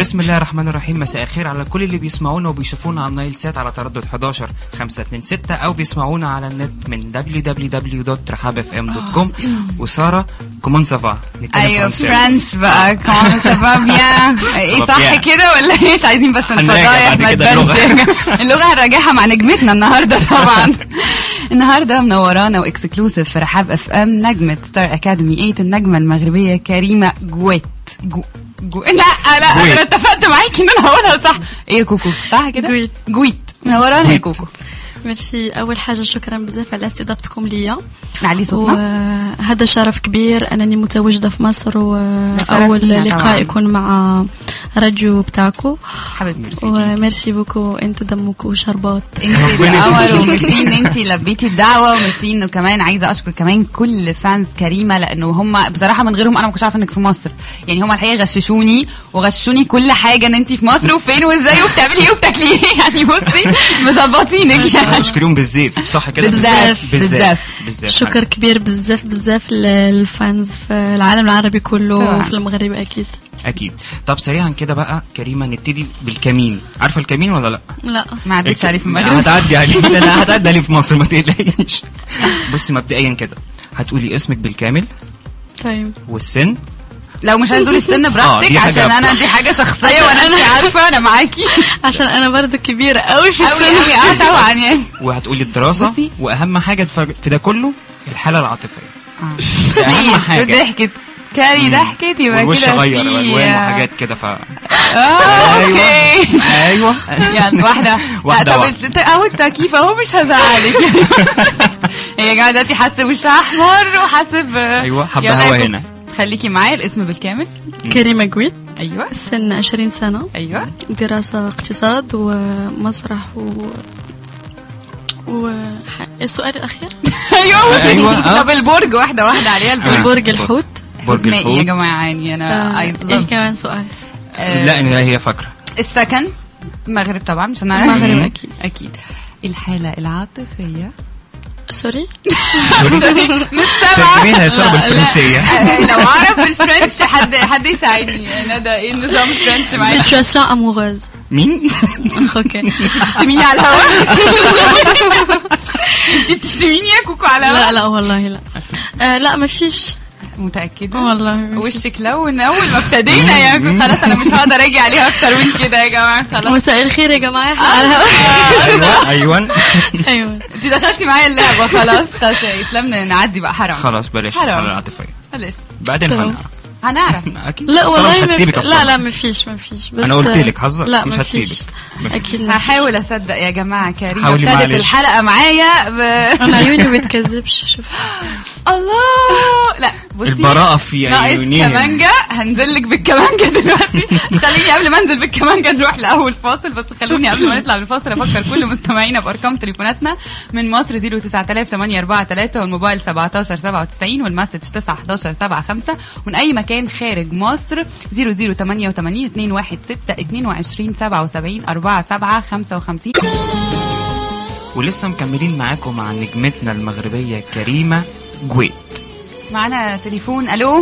بسم الله الرحمن الرحيم مساء الخير على كل اللي بيسمعونا وبيشوفونا على النايل سات على تردد 11 526 او بيسمعونا على النت من www.rahabfm.com وساره كومون سافا نتكلم ايوه فرنساوي. فرنش بقى كمان سافا بيان ايه Ça va صح bien. كده ولا ايه مش عايزين بس هنراجع الفضايح بعد ما كده تبانش اللغة. اللغه هنراجعها مع نجمتنا النهارده طبعا النهارده منورانا واكسكلوسيف في رحاب اف ام نجمه ستار اكاديمي 8 النجمه المغربيه كريمه جويت جو جو لا لا جويت. انا اتفقت معاكي ان انا هقولها صح ايه يا كوكو صح كده جويت. جويت منورانا يا جويت. كوكو ميرسي اول حاجه شكرا بزاف على استضافتكم ليا نعلي صوتنا وهذا شرف كبير انني متواجده في مصر شرف واول لينا طبعاً. لقاء يكون مع راديو بتاعكم حبيبتي وميرسي بوكو انتو دمك وشربات انت القمر وميرسي ان انت لبيتي الدعوه وميرسي انه كمان عايزه اشكر كمان كل فانز كريمه لانه هم بصراحه من غيرهم انا ما كنتش عارفه انك في مصر يعني هم الحقيقه غششوني وغششوني كل حاجه ان انت في مصر وفين وازاي وبتعملي ايه وبتاكلي ايه يعني بصي مظبطينك يعني اشكريهم بالزيف صح كده بالزاف، بالزاف. بالزاف شكر كبير بزاف بزاف للفانز في العالم العربي كله طبعاً. وفي المغرب اكيد اكيد طب سريعا كده بقى كريمه نبتدي بالكمين عارفه الكمين ولا لا لا ما عدتش عليه في المغرب هتعدي عليه لا لا هتعدي عليه في مصر ما تقلقيش بصي مبدئيا كده هتقولي اسمك بالكامل طيب والسن لو مش عايز تقولي السن براحتك دي حاجة عشان انا أفضل. دي حاجه شخصيه وانا انت عارفه انا معاكي عشان انا برضه كبيره قوي في قوي السن قوي اه طبعا يعني وهتقولي الدراسه بصي. واهم حاجه تفرق- في ده كله الحاله العاطفيه ده اهم بليز، حاجه ضحكت كاري ضحكت يبقى والوش كده غير في- الوان وحاجات كده ف اه اوكي ايوه يعني واحده واحدة لا طب واحدة. الت- اهو التكييف اهو مش هزعلك هي يا جماعه دلوقتي حاسه وشها احمر وحاسب أيوة، حبة يلا يا هوا كوكو. هنا. خليكي معايا الاسم بالكامل كريمه قويت ايوه سن 20 سنه ايوه دراسة اقتصاد ومسرح و و ح- السؤال الأخير ايوه أيوة، آه. طب البرج واحده واحده عليها البرج آه. برج الحوت برج مائي يا الحوت جماعه يعني انا آه، I ايه love- كمان سؤال آه، لا إن هي فاكره السكن المغرب طبعا مش انا المغرب مم. أكيد اكيد الحاله العاطفيه سوري ترجميها يا ساره بالفرنسيه لو اعرف بالفرنش حد حد يساعدني ندى ايه النظام الفرنش معايا سيتواسيون اموغوز مين؟ اوكي بتشتميني على الهواء انت بتشتميني يا كوكو على لا الهواء لا والله لا آه لا ما فيش متاكده والله ما فيش. وشك لون اول ما ابتدينا يا كوكو خلاص انا مش هقدر اجي عليها اكتر من كده يا جماعه خلاص مساء الخير يا جماعة إحنا على الهواء. ايوه ايوه ايوه انت دخلتي معايا اللعبه خلاص خلاص يا اسلام نعدي بقى حرام خلاص بلاش حرام. الحاله العاطفيه معلش بعدين طب. هنعرف هنعرف اكيد لا سارة والله مش ما هتسيبك في- اصلا لا لا ما فيش ما فيش بس انا قلت لك حظك لا مش ما فيش. هتسيبك ما فيش. اكيد ما فيش. هحاول اصدق يا جماعه كريم حاولي ابتدت معلش. الحلقه معايا ب... انا عيوني ما بتكذبش شوف الله لا بصي البراءة في ناقص عيونيهم. كمانجا هنزل لك بالكمانجا دلوقتي خليني قبل ما انزل بالكمانجا نروح لاول فاصل بس خلوني قبل ما نطلع للفاصل افكر كل مستمعينا بارقام تليفوناتنا من مصر 09843 والموبايل 1797 والمسج 91175 ومن اي مكان خارج مصر 0088 216 22 77 47 55 ولسه مكملين معاكم مع نجمتنا المغربيه كريمه جويت معانا تليفون الو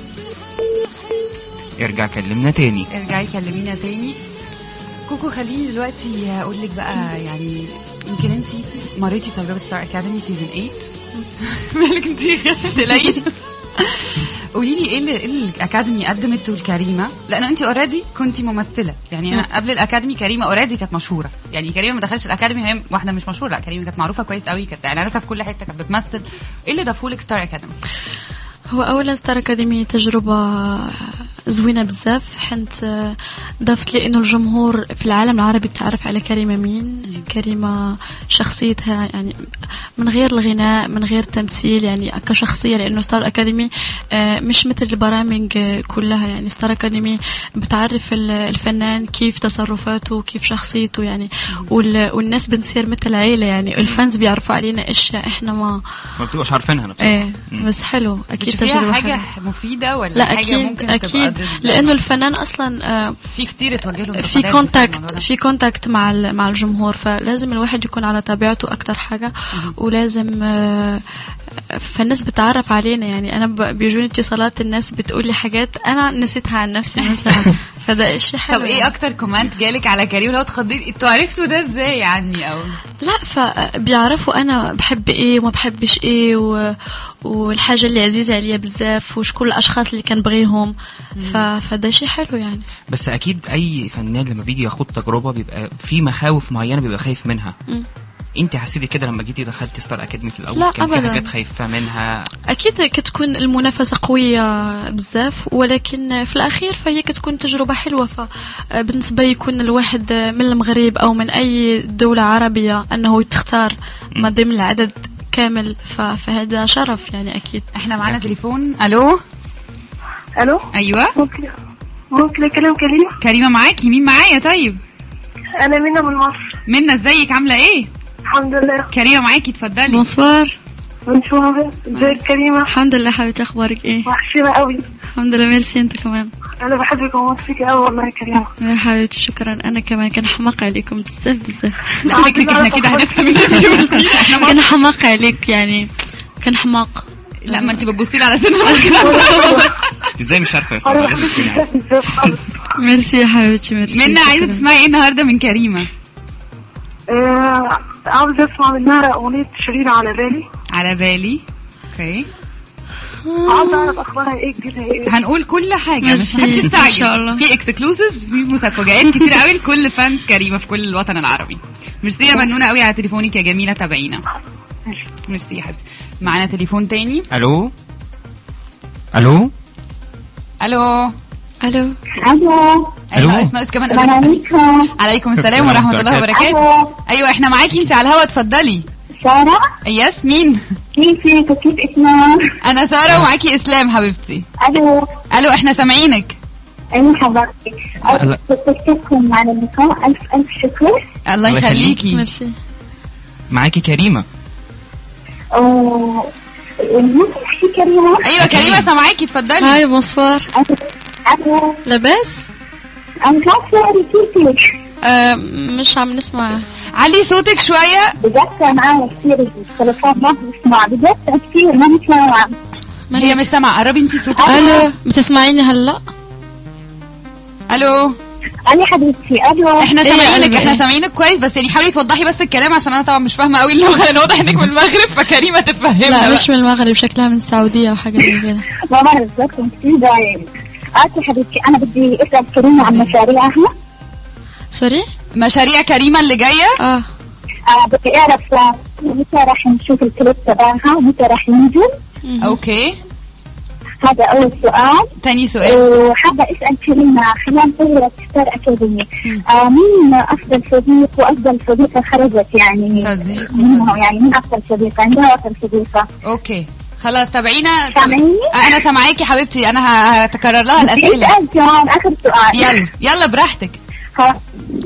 ارجع كلمنا تاني ارجعي كلمينا تاني كوكو خليني دلوقتي اقول لك بقى يعني يمكن انت مريتي تجربه ستار اكاديمي سيزون 8 مالك انت تلاقيش قولي لي ايه اللي إيه اللي الاكاديمي قدمته لكريمه لانه انت اوريدي كنتي ممثله يعني انا قبل الاكاديمي كريمه اوريدي كانت مشهوره يعني كريمه ما دخلتش الاكاديمي هي واحده مش مشهوره لا كريمه كانت معروفه كويس قوي كانت اعلاناتها في كل حته كانت بتمثل ايه اللي ضافوا لك ستار اكاديمي هو اولا ستار اكاديمي تجربه زوينه بزاف حنت ضافت لي انه الجمهور في العالم العربي تعرف على كريمه مين كريمه شخصيتها يعني من غير الغناء من غير تمثيل يعني كشخصيه لانه ستار اكاديمي آه، مش مثل البرامج آه، كلها يعني ستار اكاديمي بتعرف ال- الفنان كيف تصرفاته كيف شخصيته يعني وال- والناس بنصير مثل عيله يعني الفانز بيعرفوا علينا اشياء احنا ما ما بتبقاش عارفينها نفسها ايه بس حلو اكيد بتشوفيها تجربه حاجه حلوة. مفيده ولا لا حاجه اكيد ممكن تبقى اكيد ضد لانه الفنان اصلا آه، في كتير اتوجه لهم في انتقادات بسبب الموضوع كونتاكت ده. في كونتاكت مع ال- مع الجمهور فلازم الواحد يكون على طبيعته اكتر حاجه ولازم آه، فالناس بتعرف علينا يعني انا ب- بيجوني اتصالات الناس بتقول لي حاجات انا نسيتها عن نفسي مثلا فده شيء حلو طب ايه يعني. اكتر كومنت جالك على كريم لو اتخضيت انتوا عرفتوا ده ازاي يعني او لا فبيعرفوا انا بحب ايه وما بحبش ايه و... والحاجه اللي عزيزه عليا بزاف وشكون الاشخاص اللي كنبغيهم ف... فده شيء حلو يعني بس اكيد اي فنان لما بيجي ياخد تجربه بيبقى في مخاوف معينه بيبقى خايف منها مم. انت حسيتي كده لما جيتي دخلتي ستار اكاديمي في الاول لا، كان في أبداً. حاجات خايفه منها اكيد كتكون المنافسه قويه بزاف ولكن في الاخير فهي كتكون تجربه حلوه فبالنسبه يكون الواحد من المغرب او من اي دوله عربيه انه تختار ما ضمن العدد كامل ف- فهذا شرف يعني اكيد احنا معانا تليفون الو الو ايوه ممكن ممكن اكلم كريم كريمه معاكي مين معايا طيب انا منى من مصر منى ازيك عامله ايه الحمد لله كريمه معاكي اتفضلي بونسوار من شوفها ازيك كريمه الحمد لله حبيبتي اخبارك ايه وحشينا قوي الحمد لله ميرسي انت كمان انا بحبك وموت فيك قوي والله يا كريمه يا حبيبتي شكرا انا كمان كنحماق عليكم بزاف بزاف لا فكرك احنا كده هنفهم اللي انت قلتيه احنا ما- كنحماق عليك يعني كنحماق لا ما انت بتبصي لي على سنها انت ازاي مش عارفه يا ساره انا لازم تكوني بحبك عارفه بزاف خالص ميرسي يا حبيبتي ميرسي منى عايزه شكراً. تسمعي ايه النهارده من كريمه آه، عاوزه اسمع منها اغنيه شيرين على بالي على بالي اوكي عاوزه اعرف اخبارها ايه جديد ايه هنقول كل حاجه مش ميرسي. محدش إن يستعجل شاء الله. في اكسكلوسيف في مفاجآت كتير قوي لكل فانز كريمه في كل الوطن العربي ميرسي يا منونه قوي على تليفونك يا جميله تابعينا ميرسي يا حبيبتي معانا تليفون تاني الو الو الو الو الو ايوه ألو. اسمع اس كمان السلام قبل- عليكم عليكم السلام السلام ورحمه ورحمة الله الله وبركاته الو ايوه احنا معاكي انت على الهوا اتفضلي ساره ياسمين كيفك وكيف اسمك انا ساره ومعاكي اسلام حبيبتي الو الو احنا سامعينك ايوه حضرتك لا. بشكركم على اللقاء الف الف شكر الله الله يخليكي. يخليكي ميرسي معاكي كريمه و- ممكن احكي كلمه ايوه كريمه سامعاكي اتفضلي هاي بونسوار الو لاباس انا مش عارفه كيفك آه مش عم نسمع علي صوتك شويه بجد معايا كثير التليفون ما بسمع بجد كثير ما بسمع هي مش سامعه قربي انت صوتك الو بتسمعيني هلا الو انا حبيبتي الو احنا إيه يا سامعينك قلبي؟ احنا سامعينك كويس بس يعني حاولي توضحي بس الكلام عشان انا طبعا مش فاهمه قوي اللغه لان واضح انك من المغرب فكريمه تفهمنا لا بقى. مش من المغرب شكلها من السعودية أو حاجة زي كده ما بعرف ذاتكم كثير دايم آتي حبيبتي أنا بدي أسأل كريمة عن مشاريعها سوري مشاريع كريمه اللي جايه اه آه بدي أعرف آه، متى راح نشوف الكليب تبعها ومتى راح ينزل اوكي هذا أول سؤال تاني سؤال وحابة أسأل كريمة خلال ثورة ستار أكاديمي آه مين أفضل صديق وأفضل صديقة خرجت يعني صديق منها وصديق. يعني مين أفضل صديقة عندها أفضل صديقة اوكي خلاص تابعينا سامعيني؟ انا سامعاكي حبيبتي انا ه- هتكرر لها الاسئله اسأل كمان آخر سؤال يلا يلا براحتك ها.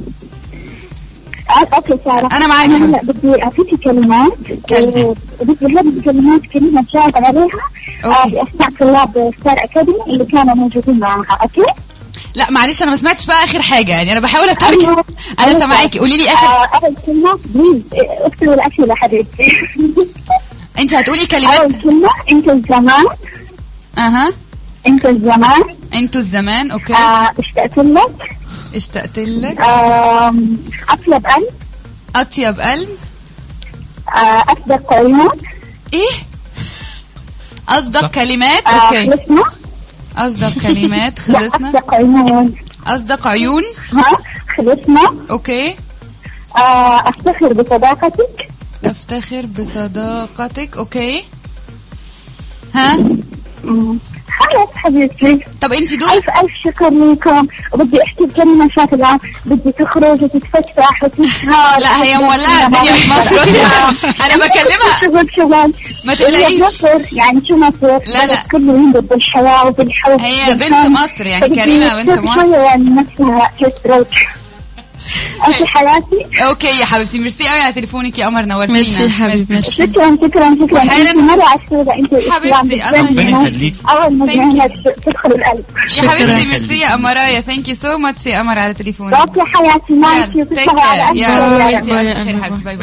آه، اوكي ساره أنا معاك يا انا هلا بدي اعطيكي كلمات كلمة. و- وبدي هذه الكلمات كلمه تجاوب عليها آه، أوكي. باسماء طلاب ستار اكاديمي اللي كانوا موجودين معها اوكي لا معلش انا ما سمعتش بقى اخر حاجه يعني انا بحاول اترجم أيوة. انا سامعاكي قولي لي اخر آه، اول كلمه بليز آه، اكتبوا الاسئله حبيبتي انت هتقولي اول كلمات كلمه انت الزمان اها انت الزمان انتوا الزمان اوكي آه، اشتقت لك اشتقت لك آم، اطيب قلب اطيب قلب آه، اصدق عيون ايه اصدق صح. كلمات آه، اوكي خلصنا اصدق كلمات لا خلصنا اصدق عيون اصدق عيون ها خلصنا اوكي آه، افتخر بصداقتك افتخر بصداقتك اوكي ها مم. خلاص حبيبتي طب انت دول ألف ألف شكر لكم وبدي أحكي بكلمة شغلة بدي تخرج وتتفتح وتسهر لا هي مولعه الدنيا في مصر انا بكلمها شغل شغل ما هي تقلقيش مصر يعني شو مصر لا، لا. بلد كله ينبض بالحياة وبالحب هي بنت والفن. مصر يعني فبدي كريمة بنت تصير مصر. شوية يعني نفسها كيف تروح أنت حياتي اوكي يا حبيبتي ميرسي قوي على تليفونك يا قمر نورتينا ميرسي يا حبيبي ميرسي شكرا شكرا شكرا وحالا- أنت مرة عسولة أنت حبيبتي، الله ربنا يخليك. أول ما Thank جينا you. تدخل القلب يا شكراً. حبيبتي ميرسي يا قمرايا ثانك يو سو ماتش يا قمر على تليفونك اوكي حياتي معك يلا، take وتصبحوا على care. ألف يلا، خير. انت باي، بخير باي، حبيبتي باي باي باي باي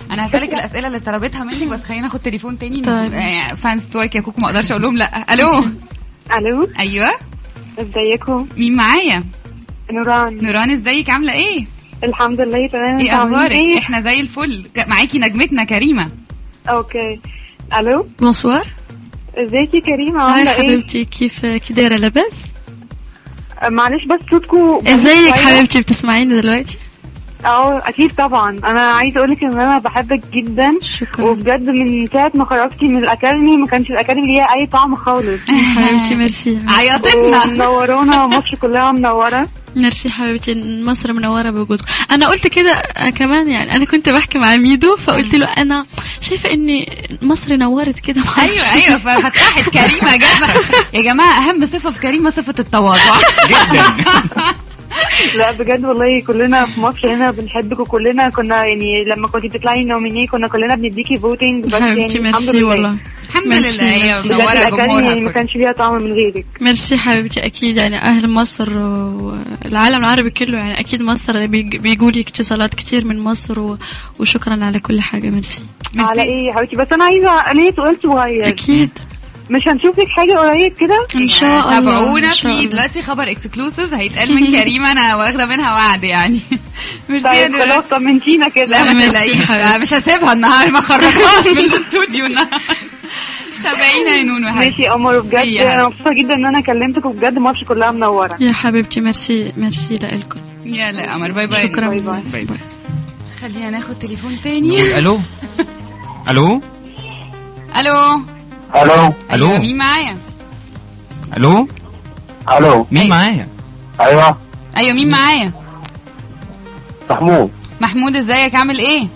انا هسالك الاسئله اللي طلبتها منك بس خلينا ناخد تليفون تاني طيب. آه، فانز بتوعك يا كوكو ما اقدرش اقول لهم لا الو الو ايوه ازيكم مين معايا نوران نوران ازيك عامله ايه الحمد لله تمام ايه انتوا عاملين اخبارك ايه احنا زي الفل ك- معاكي نجمتنا كريمه اوكي الو بونسوار ازيك يا كريمه هاي عامله ايه حبيبتي كيف كي دايره لاباس آه، معلش بس صوتكم ازيك حبيبتي بتسمعيني دلوقتي اه اكيد طبعا انا عايزه اقول لك ان انا بحبك جدا شكرا وبجد من ساعه ما خرجتي من الاكاديمي ما كانش الاكاديمي ليها اي طعم خالص حبيبتي ميرسي عيطتنا ومنورونا مصر كلها منوره ميرسي حبيبتي مصر منورة بوجودكم أنا قلت كده آه، كمان يعني أنا كنت بحكي مع ميدو فقلت له أنا شايفة إن مصر نورت كده معرفش. ايوه ايوه ففتحت كريمه جابه يا جماعه اهم صفه في كريمه صفه التواضع جدا لا بجد والله كلنا في مصر هنا بنحبك وكلنا كنا يعني لما كنتي بتطلعي نوميني كنا كلنا بنديكي فوتنج بس يعني حبيبتي الحمد ميرسي لله والله الحمد ميرسي، لله هي ميرسي. بجد منوره الاكاديمي يعني جمهورها ما كله كانش ليها طعم من غيرك ميرسي حبيبتي أكيد يعني أهل مصر والعالم العربي كله يعني أكيد مصر بيج- بيجولي اتصالات كتير من مصر و... وشكرا على كل حاجة ميرسي ميرسي. على ايه يا حبيبتي بس انا عايزه ليه سؤال صغير أكيد مش هنشوف لك حاجه قريب كده إن شاء الله تابعونا إن شاء في الله. دلوقتي خبر اكسكلوسيف هيتقال من كريمه انا واخده منها وعد يعني ميرسي يا طيب نوران. خلاص طمنتينا كده لا ما ميرسي تقلقيش حبيبتي. آه، مش هسيبها النهارده ما خرجهاش من الاستوديو النهارده تابعينا يا نونو يا حبيبتي. ماشي يا قمر بجد ميرسي يا انا حبيبتي. مبسوطه جدا ان انا كلمتك وبجد مصر كلها منوره يا حبيبتي ميرسي ميرسي لكم يا لا قمر باي باي شكرا باي بزاف. باي باي. خلينا ناخد تليفون تاني الو الو الو الو ألو. أيوة، مين معايا الو الو مين معايا ايوه ايوه مين معايا محمود محمود ازيك عامل ايه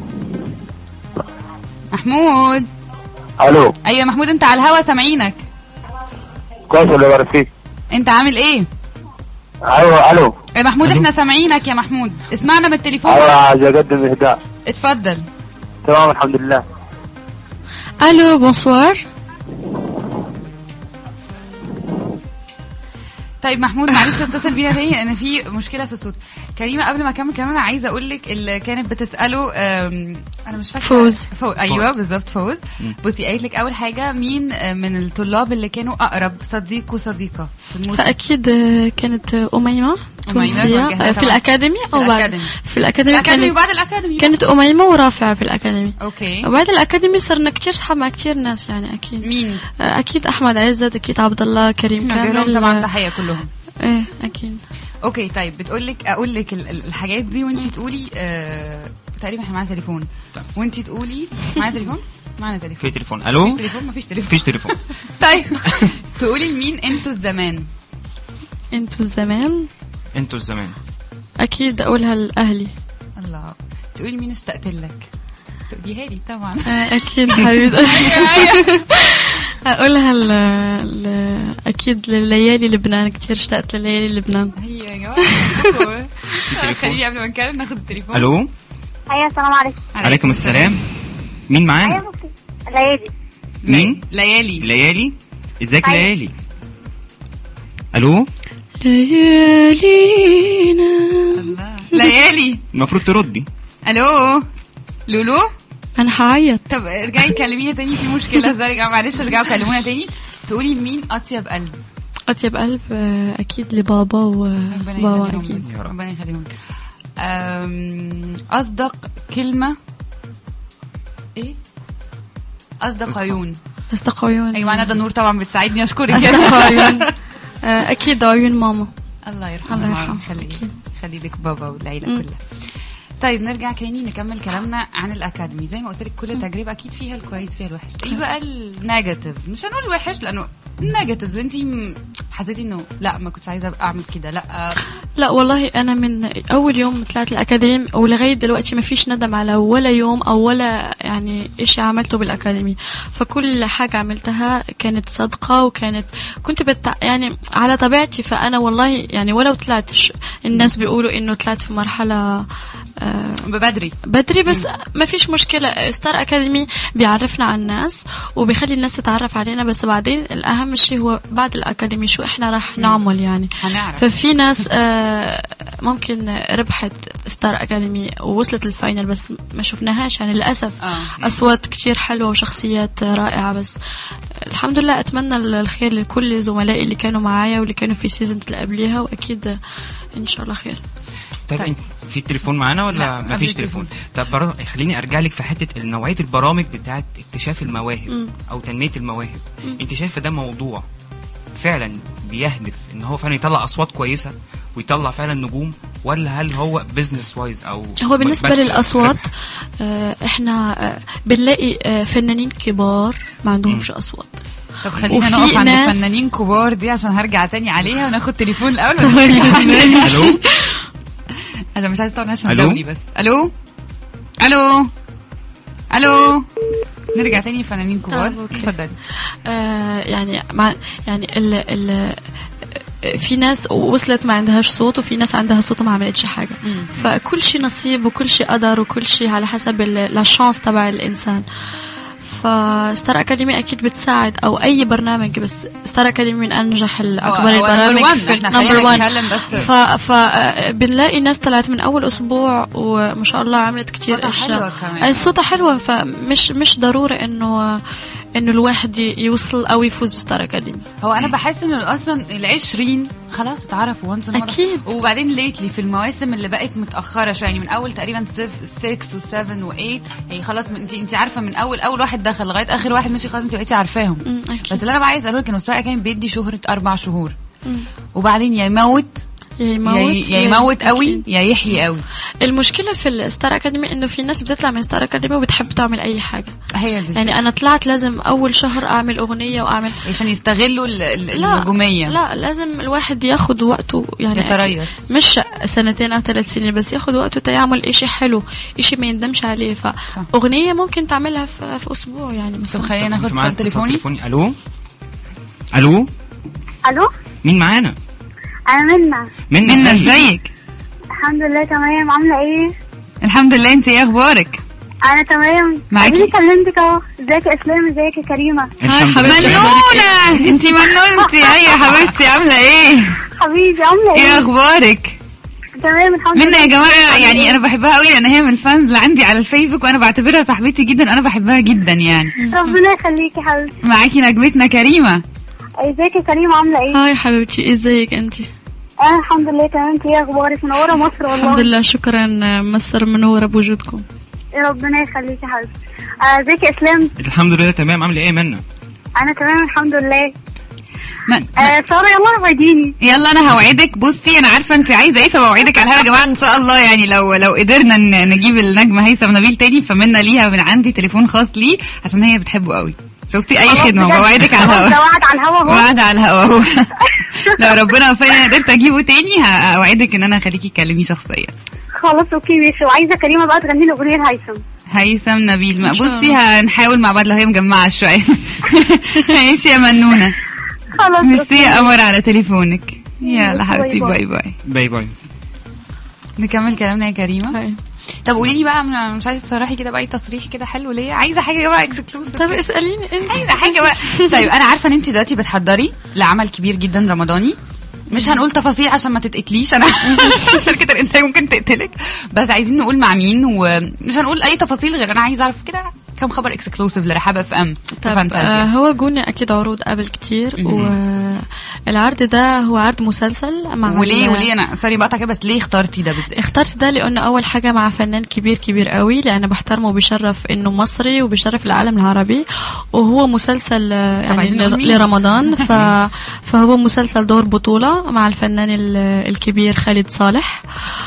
محمود الو ايوه محمود انت على الهوا سامعينك كويس ولا بارك فيك انت عامل ايه ايوه الو يا محمود ألو. احنا سامعينك يا محمود اسمعنا من التليفون ايوه عايز اقدم اهداء اتفضل تمام الحمد لله الو بونسوار طيب محمود معلش اتصل بينا تاني لان في مشكله في الصوت كريمه قبل ما اكمل كمان انا عايزه اقول لك اللي كانت بتساله أم، انا مش فاكره فوز. فو... ايوه بالظبط فوز بصي قالت لك اول حاجه مين آه، من الطلاب اللي كانوا اقرب صديق وصديقه في الموسم فأكيد آه، كانت آه، أميمة تونسية موجهة آه، في طبعاً. الأكاديمي في أو بعد الأكاديمي. في الأكاديمي الاكاديمي كانت وبعد الاكاديمي كانت أميمة ورافعة في الأكاديمي اوكي وبعد الأكاديمي صرنا كتير صحاب مع كتير ناس يعني أكيد مين آه، أكيد أحمد عزت أكيد عبد الله كريم نوجه لهم كامل طبعا آه، تحيه كلهم إيه أكيد اوكي طيب بتقول لك اقول لك ال- ال- الحاجات دي وانت تقولي آه... تقريبا احنا معانا تليفون طيب. وانت تقولي معانا تليفون معانا تليفون في تليفون الو مفيش تليفون مفيش تليفون مفيش تليفون طيب تقولي لمين انتوا الزمان أنتوا الزمان انتوا الزمان أكيد أقولها لأهلي الله تقولي مين اشتقت لك تقوليها لي طبعا آه، أكيد حبيبي أقولها ل... ل... أكيد لليالي لبنان كتير اشتقت لليالي لبنان هي يا جماعه خليني قبل ما نتكلم ناخد التليفون الو ايوه السلام عليكم عليكم السلام مين معانا ايوه ممكن ليالي مين؟ ليالي ليالي ازيك أيوة. ليالي الو ليالينا الله ليالي المفروض تردي الو لولو أنا هعيط طب ارجعي كلمينا تاني في مشكله ازاي ارجع معلش ارجعوا كلمونا تاني تقولي لمين اطيب قلب أطيب قلب آه، أكيد لبابا ربنا وبابا يخليهم أكيد لك. ربنا يخليهم لك أم، اصدق كلمه ايه اصدق عيون أصدق عيون ايوه انا ده نور طبعا بتساعدني اشكرك أصدق عيون آه، أكيد عيون ماما الله يرحمه الله يرحمه. يخلي أكيد. يخلي لك بابا والعيله مم. كلها طيب نرجع تاني نكمل كلامنا عن الاكاديمي زي ما قلت لك كل تجربه اكيد فيها الكويس فيها الوحش ايه بقى النيجاتيف مش هنقول وحش لانه النيجاتيف اللي انت م- حسيتي انه لا ما كنتش عايزه أبقى اعمل كده لا لا والله انا من اول يوم طلعت الاكاديمي ولغايه دلوقتي ما فيش ندم على ولا يوم او ولا يعني اشي عملته بالاكاديمي فكل حاجه عملتها كانت صادقه وكانت كنت بتع... يعني على طبيعتي فانا والله يعني ولو طلعت ش... الناس بيقولوا انه طلعت في مرحله آه، بدري بدري بس ما فيش مشكلة ستار أكاديمي بيعرفنا على الناس وبيخلي الناس تتعرف علينا بس بعدين الأهم شيء هو بعد الأكاديمي شو إحنا راح نعمل يعني هنعرف. ففي ناس آه، ممكن ربحت ستار أكاديمي ووصلت الفاينل بس ما شفناهاش يعني للأسف آه. أصوات كتير حلوة وشخصيات رائعة بس الحمد لله أتمنى الخير لكل زملائي اللي كانوا معايا واللي كانوا في سيزون اللي قبليها وأكيد إن شاء الله خير طيب طيب. انت في تليفون معانا ولا لا، ما قبل فيش التليفون. تليفون طب برضه خليني ارجع لك في حته نوعيه البرامج بتاعت اكتشاف المواهب مم. او تنميه المواهب انت شايفه ده موضوع فعلا بيهدف ان هو فعلا يطلع اصوات كويسه ويطلع فعلا نجوم ولا هل هو بزنس وايز او هو بالنسبة بس للأصوات ربح؟ آه، احنا آه، بنلاقي آه، فنانين كبار ما عندهمش أصوات طب خلينا وفي نقف عند ناس- فنانين كبار دي عشان هرجع تاني عليها وناخد تليفون الاول ونرجع عليها. الو عشان مش عايز طبعا عشان ألو؟ دولي بس الو الو الو نرجع تاني فنانين كبار طب، أوكي. اتفضلي آه، يعني مع يعني ال ال في ناس وصلت ما عندهاش صوت وفي ناس عندها صوت وما عملتش حاجة مم. فكل شيء نصيب وكل شيء قدر وكل شيء على حسب الشانس تبع الإنسان فستار أكاديمي أكيد بتساعد أو أي برنامج بس ستار أكاديمي من أنجح الأكبر هو- هو البرامج number one. في احنا number خلينا one. نتكلم بس ف ف بنلاقي ناس طلعت من اول اسبوع وما شاء الله عملت كتير صوتها اشياء حلوة كمان. أي صوتها حلوه فمش مش ضروري انه انه الواحد ي- يوصل او يفوز بستار اكاديمي هو انا بحس انه اصلا العشرين خلاص اتعرفوا وانس أكيد. وبعدين ليتلي في المواسم اللي بقت متاخره شويه يعني من اول تقريبا 6 و7 و8 يعني خلاص انت انت عارفه من اول اول واحد دخل لغايه اخر واحد مشي خلاص انت بقيتي عارفاهم أمم، أكيد. بس اللي انا بقى عايز اقوله لك انه السواق كان بيدي شهره اربع شهور أمم. وبعدين يا يموت يا يا يموت ي- يا يموت قوي أكيد. يا يحيي قوي المشكله في الستار اكاديمي انه في ناس بتطلع من ستار اكاديمي وبتحب تعمل اي حاجه هي دي يعني انا طلعت لازم اول شهر اعمل اغنيه واعمل عشان يستغلوا ال- ال- لا النجوميه لا لازم الواحد ياخد وقته يعني يتريث. مش سنتين او ثلاث سنين بس ياخد وقته تيعمل اشي حلو اشي ما يندمش عليه فاغنيه ممكن تعملها في, في اسبوع يعني طب مثلا خلينا ناخد في معانا اتصال اتصال تليفوني تليفوني الو الو الو مين معانا انا منى من منا ازيك الحمد لله تمام عامله ايه الحمد لله انت ايه اخبارك انا تمام معاكي؟ اديني كلمتك اهو ازيك يا اسلام ازيك يا كريمه الحمد لله منونة انت منونتي اي يا حبيبتي عاملة ايه حبيبي عامله ايه ايه اخبارك تمام الحمد منا لله يا جماعة يعني انا بحبها قوي لان هي من الفانز اللي عندي على الفيسبوك وانا بعتبرها صاحبتي جدا وانا بحبها جدا يعني ربنا يخليكي يا حبيبتي معاكي نجمتنا كريمة ازيك يا كريمه عامله ايه هاي حبيبتي ازيك انت انا الحمد لله تمام انت ايه اخبارك منوره مصر والله الحمد لله شكرا مصر منوره بوجودكم ربنا يخليكي يا حبيبتي آه، ازيك يا اسلام الحمد لله تمام عامله ايه منا انا تمام الحمد لله من... آه ساره يلا وعديني يلا انا هوعدك بصي انا عارفه انت عايزه ايه فبوعدك على الهوا يا جماعه ان شاء الله يعني لو لو قدرنا ن- نجيب النجمه هيثم نبيل تاني فمنا ليها من عندي تليفون خاص ليه عشان هي بتحبه قوي شفتي اي خدمه بجد. بوعدك على خلاص، ده الهوا وعد على الهوا اهو وعد على الهوا اهو لو ربنا وفقني انا قدرت اجيبه تاني ه- اوعدك ان انا هخليكي تكلميه شخصيا خلاص اوكي ماشي وعايزه كريمه بقى تغني لي اغنيه لهيثم هيثم نبيل ما إن شاء بصي هنحاول مع بعض لو هي مجمعه شويه ماشي يا منونه خلاص ميرسي يا أوكي. قمر على تليفونك يلا باي حبيبتي باي. باي باي باي باي نكمل كلامنا يا كريمه هاي. طب قولي لي بقى من- مش عايزه تصرحي كده باي تصريح كده حلو ليا عايزه حاجه بقى اكسكلوسيف طب اساليني انت عايزه حاجه بقى طيب انا عارفه ان انت دلوقتي بتحضري لعمل كبير جدا رمضاني مش هنقول تفاصيل عشان ما تتقتليش انا شركه الانتاج ممكن تقتلك بس عايزين نقول مع مين ومش هنقول اي تفاصيل غير انا عايزه اعرف كده كم خبر اكسكلوسيف لرحابه في ام في طب آه فانتازيا هو جوني اكيد عروض قبل كتير والعرض ده هو عرض مسلسل مع وليه ال- وليه انا سوري بقطع كده بس ليه اخترتي ده بالذات اخترت ده لانه اول حاجه مع فنان كبير كبير قوي لان بحترمه وبيشرف انه مصري وبيشرف العالم العربي وهو مسلسل آه، يعني عايزين نقول ل- مين؟ لرمضان ف فهو مسلسل دور بطوله مع الفنان ال- الكبير خالد صالح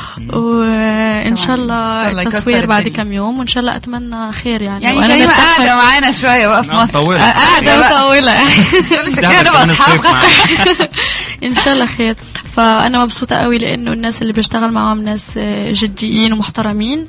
وان شاء طبعاً. إن شاء الله الله يكسر التصوير بعد الدنيا. كم يوم وان شاء الله اتمنى خير يعني يعني وأنا كريمه مرتاحة- قاعده معانا شويه بقى في نعم، مصر طولت. قاعده بقى مطولة كل شكلها ده نبقى كمان اصحاب الصيف معايا. ان شاء الله خير فانا مبسوطه قوي لانه الناس اللي بشتغل معاهم ناس آه، جديين ومحترمين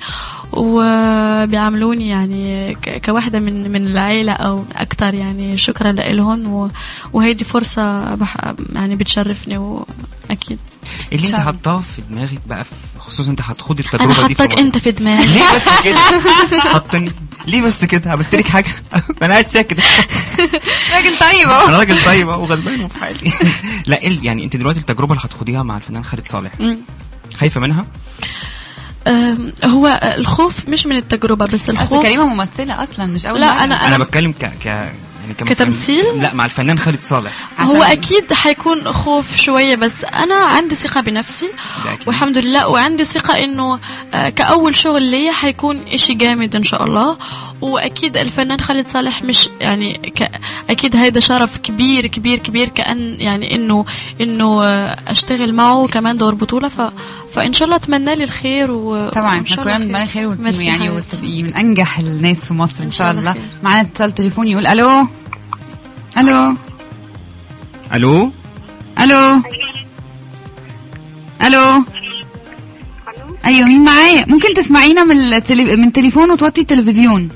وبيعاملوني يعني ك- كواحدة من من العيلة أو أكتر يعني شكرا لهم و- وهيدي فرصة بح يعني بتشرفني وأكيد اللي انت شعبي. حطاه في دماغك بقى في خصوصا انت هتخوضي انا التجربه دي في حطك مرة. انت في دماغي ليه بس كده حطني ليه بس كده عملت لك حاجه انا قاعد ساكت راجل طيب اهو انا راجل طيب أهو وغلبان وفي حالي لا إيه يعني انت دلوقتي التجربه اللي هتخوضيها مع الفنان خالد صالح مم. خايفه منها أم، هو الخوف مش من التجربة بس اصل الخوف كريمه ممثله اصلا مش اول لا، مرة. أنا- انا بتكلم ك ك يعني كمفن- كتمثيل؟ لا مع الفنان خالد صالح عشان- هو اكيد حيكون خوف شويه بس انا عندي ثقه بنفسي ده أكيد. والحمد لله وعندي ثقه انه آه، كاول شغل ليا حيكون اشي جامد ان شاء الله واكيد الفنان خالد صالح مش يعني ك... اكيد هيدا شرف كبير كبير كبير كان يعني انه انه آه، اشتغل معه كمان دور بطوله ف... فان شاء الله اتمنى لي الخير و... طبعا وإن شاء احنا الله كلنا بنتمنى خير وت- ميرسي يعني حبيبتي. وتبقي من انجح الناس في مصر ان إن شاء شاء الله الله خير. معانا اتصال تليفوني يقول الو الو الو الو الو ايوه مين معايا ممكن تسمعينا من التلي... من تليفون وتوطي التلفزيون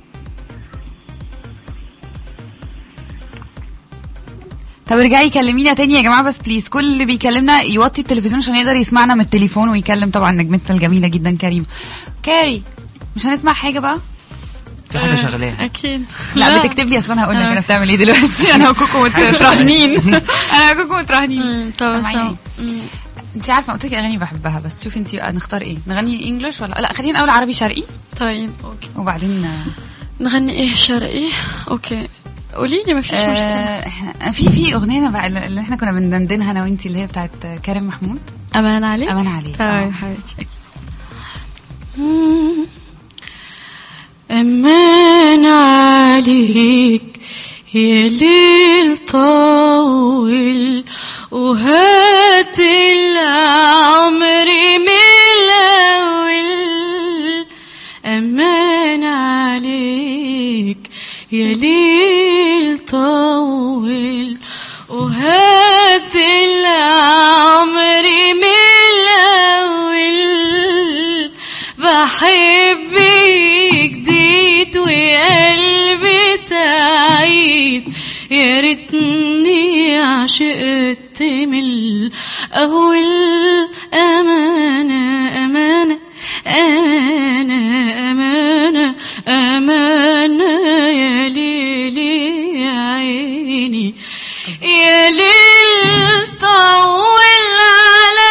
طب ارجعي كلمينا تاني يا جماعه بس بليز كل اللي بيكلمنا يوطي التلفزيون عشان يقدر يسمعنا من التليفون ويكلم طبعا نجمتنا الجميله جدا كريم كاري مش هنسمع حاجه بقى في حاجه شغلاها اكيد لا, بتكتب لي اصل انا هقول لك آه. انا بتعمل ايه دلوقتي انا وكوكو متراهنين انا وكوكو متراهنين مم، طب سامعيني سوا. إيه؟ مم. انت عارفه قلت لك اغاني بحبها بس شوفي انت بقى نختار ايه نغني انجلش ولا لا خلينا الاول عربي شرقي طيب اوكي وبعدين نغني ايه شرقي اوكي قولي لي ما فيش مشكله آه إحنا- في في اغنيه بقى اللي احنا كنا بندندنها انا وانت اللي هي بتاعت كريم محمود امان عليك امان عليك طيب آه. حبيبتي أمان عليك يا ليل طول وهات العمر من الأول أمان عليك يا ليل طول وهات العمر من الأول بحب جديد وقلبي سعيد يا ريتني عشقت من الأول أمانة أمانة أمانة أمانة أمانة يا ليلي يا عيني يا ليل طول على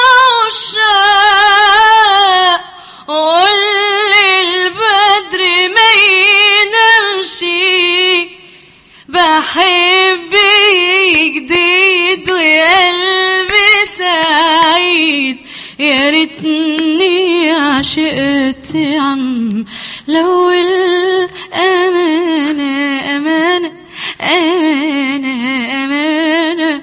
العشاق قول البدر ما ينامشي بحب جديد وقلبي سعيد يا ريتني عشقت يا عم لو الأمانة أمانة أمانة أمانة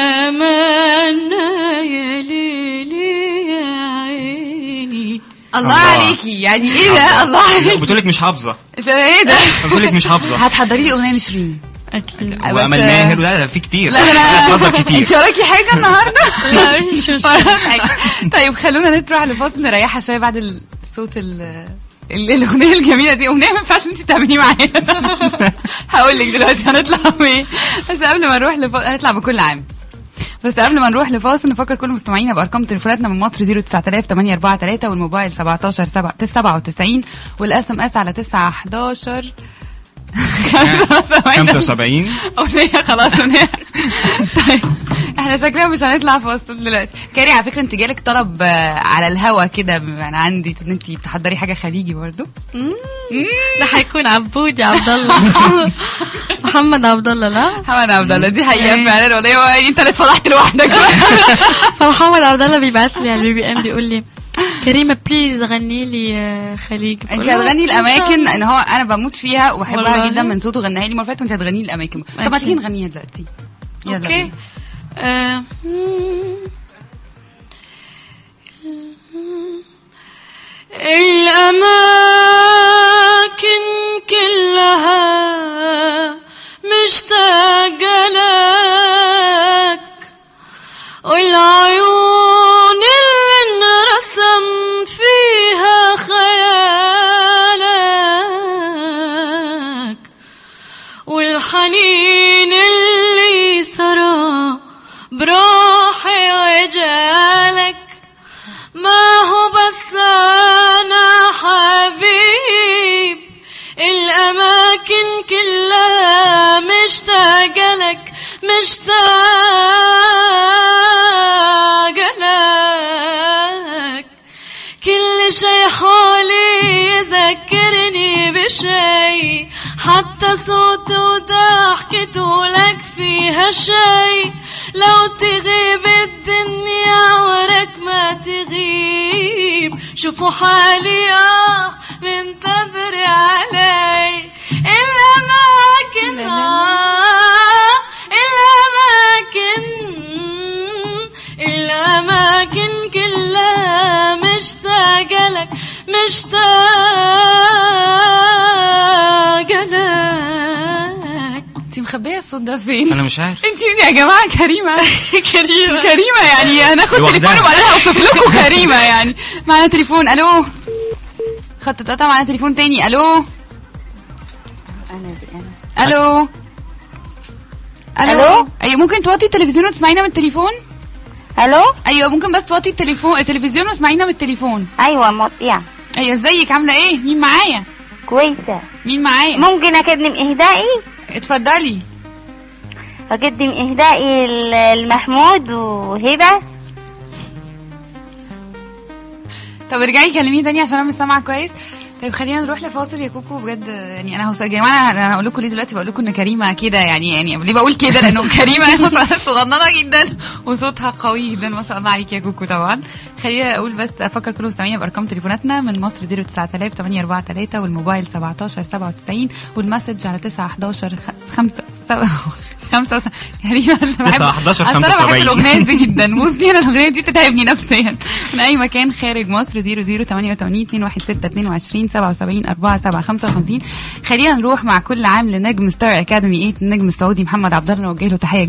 أمانة يا ليلي يا عيني الله الله. عليكي يعني ايه ده الله عليك بتقول لك مش حافظه ده ايه ده بتقول لك مش حافظه هتحضري لي اغنيه لشيرين أكيد بس- وامل ماهر لا لا في كتير لا لا لا اتفضل انت كتير وراكي حاجه النهارده لا مش وراكي حاجة. طيب خلونا نروح لفاصل نريحها شويه بعد الصوت ال ال- الاغنيه الجميله دي اغنيه ما ينفعش انت تعمليه معايا هقول لك دلوقتي هنطلع بايه بس قبل ما نروح لفاصل هنطلع بكل عام بس قبل ما نروح لفاصل نفكر كل مستمعينا بارقام تليفوناتنا من مصر 09000 843 والموبايل 17 97 والاس ام اس على 9 11 75 اغنيه خلاص اغنيه طيب احنا شكلنا مش هنطلع فاصل دلوقتي كاري على فكره انت جالك طلب آه، على الهوا كده انا عندي ان انت تحضري حاجه خليجي برضو ده حيكون عبود يا عبد الله محمد عبد الله لا محمد عبد الله دي حقيقه فعلا والله هو انت اللي اتفضحت لوحدك فمحمد عبد الله بيبعت لي على البي بي ام بيقول لي كريمه بليز غني لي آه، خليج انت بقول له هتغني إن شاء الاماكن الله. ان هو انا بموت فيها وبحبها والله. جدا من صوته غناها لي المره اللي فاتت وانت هتغني لي الاماكن طب ما أكيد. تيجي نغنيها دلوقتي يلا اوكي بينا. آه، الأماكن كلها مشتاقة لك والعيون اللي انرسم فيها خيالك والحنين اللي سرى بروحي وجالك ما هو شي حولي يذكرني بشي حتى صوته وضحكته لك فيها شي لو تغيب الدنيا ورك ما تغيب شوفوا حالي اه منتظر علي إلا ما كنا إلا ما كن إلا ما كن كلها مشتاقة لك مشتاقة لك انت مخبيه الصوت ده فين انا مش عارف انت مين يا جماعه كريمه كريمة كريمه يعني هناخد لوحدها. تليفون وبعدين هوصف لكم كريمه يعني معانا تليفون الو خط اتقطع معانا تليفون تاني الو الو ألو؟ ايوه ممكن توطي التلفزيون وتسمعينا من التليفون الو ايوه ممكن بس توطي التليفون التلفزيون واسمعينا من التليفون ايوه مطيع ايوه ازيك عامله ايه مين معايا كويسه مين معايا ممكن اقدم اهدائي اتفضلي اقدم اهدائي ل- لمحمود وهبه طب ارجعي كلميني تاني عشان انا مش سامعه كويس طيب خلينا نروح لفاصل يا كوكو بجد يعني انا هوصل يا جماعه انا هقول لكم ليه دلوقتي بقول لكم ان كريمه كده يعني يعني ليه بقول كده لانه كريمه ما شاء الله صغننه جدا وصوتها قوي جدا ما شاء الله عليك يا كوكو طبعا خلينا اقول بس افكر كل مستمعينا بارقام تليفوناتنا من مصر 09000 843 والموبايل 17 97 والمسج على 9 11 5 خمسة تقريبا 9 11 أصل أنا بحب 75. الاغنيه دي جدا بصي انا الاغنيه دي بتتعبني نفسيا من اي مكان خارج مصر 00 88 216 22 77 4 7 55 خلينا نروح مع كل عام لنجم ستار اكاديمي 8 النجم السعودي محمد عبد الله نوجه له تحيه